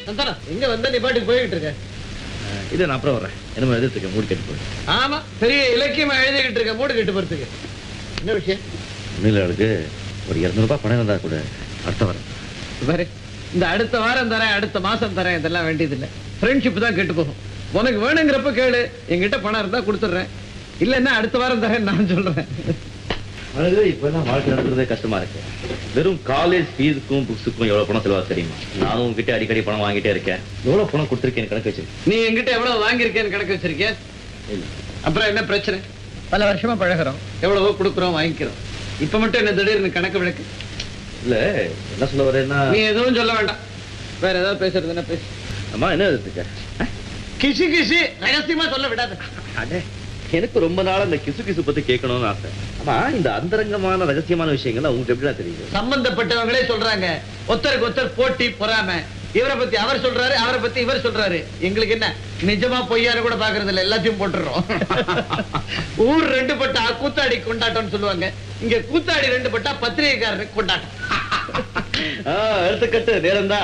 சந்தானம் எங்க வந்த நீ பாட்டுக்கு போய்கிட்டு இருக்க அஹ், இதை நான் அப்புறம் வரேன் என்னமோ எதிர்த்துக்க மூடி கட்டி போய் ஆமா பெரிய இலக்கியமா எழுதிக்கிட்டு இருக்க மூடு கட்டு போறதுக்கு என்ன விஷயம் ஒன்றும் அவளுக்கு ஒரு இரநூறுபா பணம் இருந்தா கூட அடுத்த வரேன் பாரு இந்த அடுத்த வாரம் தரேன் அடுத்த மாசம் தரேன் இதெல்லாம் வேண்டியதில்லை ஃப்ரெண்ட்ஷிப் தான் கெட்டு போகும் உனக்கு வேணுங்கிறப்ப கேளு என்கிட்ட பணம் இருந்தா கொடுத்துட்றேன் இல்லைன்னா அடுத்த வாரம் தரேன் நான் சொல்றேன் அழகு இப்பெல்லாம் வாழ்க்கை நடத்துறதே கஷ்டமா இருக்கு வெறும் காலேஜ் ஃபீஸுக்கும் புக்ஸுக்கும் எவ்வளவு பணம் செலவா தெரியுமா நானும் உங்ககிட்ட அடிக்கடி பணம் வாங்கிட்டே இருக்கேன் எவ்வளவு பணம் கொடுத்துருக்கேன் கணக்கு வச்சிருக்கேன் நீ என்கிட்ட எவ்வளவு வாங்கியிருக்கேன்னு கணக்கு வச்சிருக்கிய இல்ல அப்புறம் என்ன பிரச்சனை பல வருஷமா பழகுறோம் எவ்வளவோ கொடுக்குறோம் வாங்கிக்கிறோம் இப்ப மட்டும் என்ன திடீர்னு கணக்கு விளக்கு இல்ல என்ன சொல்ல வரேன்னா நீ எதுவும் சொல்ல வேண்டாம் வேற ஏதாவது பேசுறது என்ன பேசு அம்மா என்ன எதிர்த்துக்க அஹ்? கிசி கிசி ரகசியமா சொல்ல விடாத அடே எனக்கு ரொம்ப நாள் அந்த கிசு கிசு பத்தி கேட்கணும்னு ஆசை ஆமா இந்த அந்தரங்கமான ரகசியமான விஷயங்கள்லாம் உங்களுக்கு எப்படிலாம் தெரியுது சம்பந்தப்பட்டவங்களே சொல்றாங்க ஒருத்தருக்கு ஒருத்தர் போட்டி பொறாம இவரை பத்தி அவர் சொல்றாரு அவரை பத்தி இவர் சொல்றாரு எங்களுக்கு என்ன நிஜமா பொய்யாரு கூட பாக்குறது இல்ல எல்லாத்தையும் போட்டுறோம் ஊர் ரெண்டு பட்டா கூத்தாடி கொண்டாட்டம்னு சொல்லுவாங்க இங்க கூத்தாடி ரெண்டு பட்டா பத்திரிகைக்காரருக்கு கொண்டாட்டம் எடுத்துக்கட்டு நேரம்